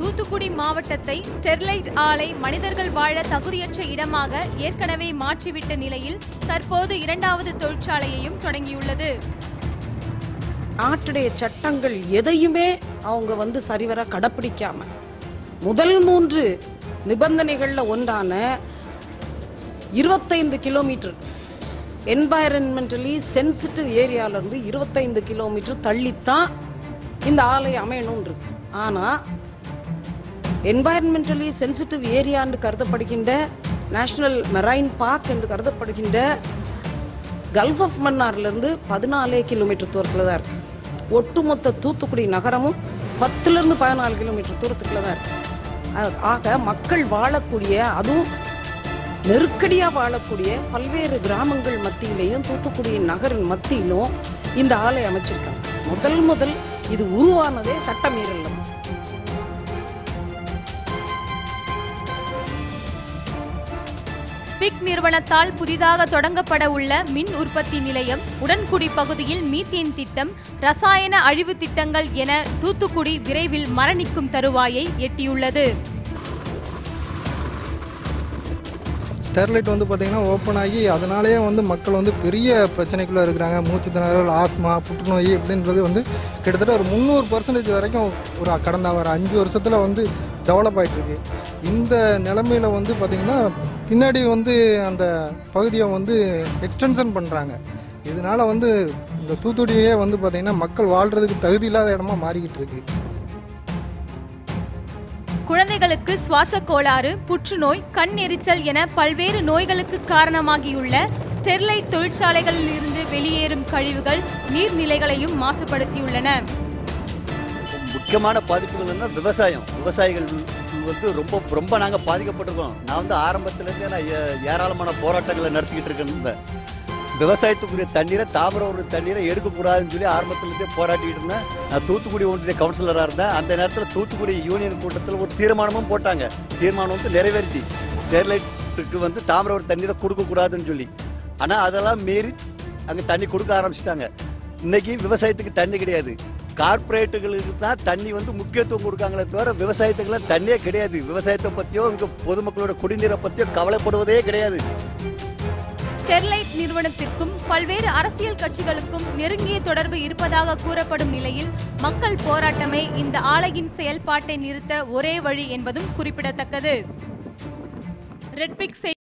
தூத்துக்குடி மாவட்டத்தை ஸ்டெர்லைட் ஆலை மனிதர்கள் வாழ தகுதியற்ற இடமாக ஏற்கனவே மாற்றிவிட்ட நிலையில் தற்போது இரண்டாவது தொழிற்சாலையையும் தொடங்கியுள்ளது நாட்டுடைய சட்டங்கள் எதையுமே அவங்க வந்து சரிவர கடைப்பிடிக்காம முதல் மூன்று நிபந்தனைகளில் ஒன்றான இருபத்தைந்து கிலோமீட்டர் என்வாயரன்மெண்டலி சென்சிட்டிவ் ஏரியாவிலேருந்து இருபத்தைந்து கிலோமீட்டர் தள்ளித்தான் இந்த ஆலை அமையணும்னு இருக்கு ஆனால் என்வாயன்மெண்டலி சென்சிட்டிவ் ஏரியான்னு கருதப்படுகின்ற நேஷனல் மெரைன் பார்க் என்று கருதப்படுகின்ற கல்ஃப் ஆஃப் மன்னார்லேருந்து பதினாலே கிலோமீட்டர் தூரத்தில் தான் இருக்குது ஒட்டுமொத்த தூத்துக்குடி நகரமும் பத்துலேருந்து பதினாலு கிலோமீட்டர் தூரத்துக்குள்ள தான் இருக்குது ஆக மக்கள் வாழக்கூடிய அதுவும் நெருக்கடியாக வாழக்கூடிய பல்வேறு கிராமங்கள் மத்தியிலையும் தூத்துக்குடி நகரின் மத்தியிலும் இந்த ஆலை அமைச்சிருக்காங்க முதல் முதல் இது உருவானதே சட்டமீறல் தான் ஸ்பிக் நிறுவனத்தால் புதிதாக தொடங்கப்பட உள்ள மின் உற்பத்தி நிலையம் உடன்குடி பகுதியில் மீத்தேன் திட்டம் ரசாயன அழிவு திட்டங்கள் என தூத்துக்குடி விரைவில் மரணிக்கும் தருவாயை எட்டியுள்ளது ஸ்டெர்லைட் வந்து பார்த்திங்கன்னா ஓப்பன் ஆகி அதனாலேயே வந்து மக்கள் வந்து பெரிய பிரச்சனைக்குள்ளே இருக்கிறாங்க மூச்சு திணறல் ஆஸ்மா புற்றுநோய் அப்படின்றது வந்து கிட்டத்தட்ட ஒரு முந்நூறு பர்சன்டேஜ் வரைக்கும் ஒரு கடந்த ஒரு அஞ்சு வருஷத்தில் வந்து டெவலப் ஆகிட்டுருக்கு இந்த நிலமையில வந்து பார்த்திங்கன்னா பின்னாடி வந்து அந்த பகுதியை வந்து எக்ஸ்டென்ஷன் பண்ணுறாங்க இதனால் வந்து இந்த தூத்துக்குடியே வந்து பார்த்திங்கன்னா மக்கள் வாழ்கிறதுக்கு தகுதி இல்லாத இடமா மாறிக்கிட்டு இருக்கு குழந்தைகளுக்கு சுவாச கோளாறு புற்றுநோய் கண் எரிச்சல் என பல்வேறு நோய்களுக்கு காரணமாகியுள்ள ஸ்டெர்லைட் தொழிற்சாலைகளில் இருந்து வெளியேறும் கழிவுகள் நீர்நிலைகளையும் மாசுபடுத்தியுள்ளன முக்கியமான பாதிப்புகள் என்ன விவசாயம் விவசாயிகள் வந்து ரொம்ப ரொம்ப நாங்கள் பாதிக்கப்பட்டிருக்கோம் நான் வந்து ஆரம்பத்துலேருந்தே நான் ஏ- ஏராளமான போராட்டங்களை நடத்திக்கிட்டு இருக்கேன் இந்த விவசாயத்துக்குரிய தண்ணீரை தாமிரபரணி தண்ணீரை எடுக்கக்கூடாதுன்னு சொல்லி ஆரம்பத்துலேருந்தே போராட்டிக்கிட்டு இருந்தேன் நான் தூத்துக்குடி ஒன்றிய கவுன்சிலராக இருந்தேன் அந்த நேரத்தில் தூத்துக்குடி யூனியன் கூட்டத்தில் ஒரு தீர்மானமும் போட்டாங்க தீர்மானம் வந்து நிறைவேறிச்சு ஸ்டெர்லைட்டுக்கு வந்து தாமிரபரணி தண்ணீரை கொடுக்கக்கூடாதுன்னு சொல்லி ஆனால் அதெல்லாம் மீறி அங்கே தண்ணி கொடுக்க ஆரம்பிச்சிட்டாங்க இன்னைக்கு விவசாயத்துக்கு தண்ணி கிடையாது கார்ப்பரேட்டுகளுக்கு தான் தண்ணி வந்து முக்கியத்துவம் கொடுக்காங்களே தவிர விவசாயத்துக்குலாம் தண்ணியே கிடையாது விவசாயத்தை பற்றியோ இங்கே பொதுமக்களோட குடிநீரை பற்றியோ கவலைப்படுவதே கிடையாது ஸ்டெர்லைட் நிறுவனத்திற்கும் பல்வேறு அரசியல் கட்சிகளுக்கும் நெருங்கிய தொடர்பு இருப்பதாக கூறப்படும் நிலையில் மக்கள் போராட்டமே இந்த ஆலையின் செயல்பாட்டை நிறுத்த ஒரே வழி என்பதும் குறிப்பிடத்தக்கது ரெட்பிக்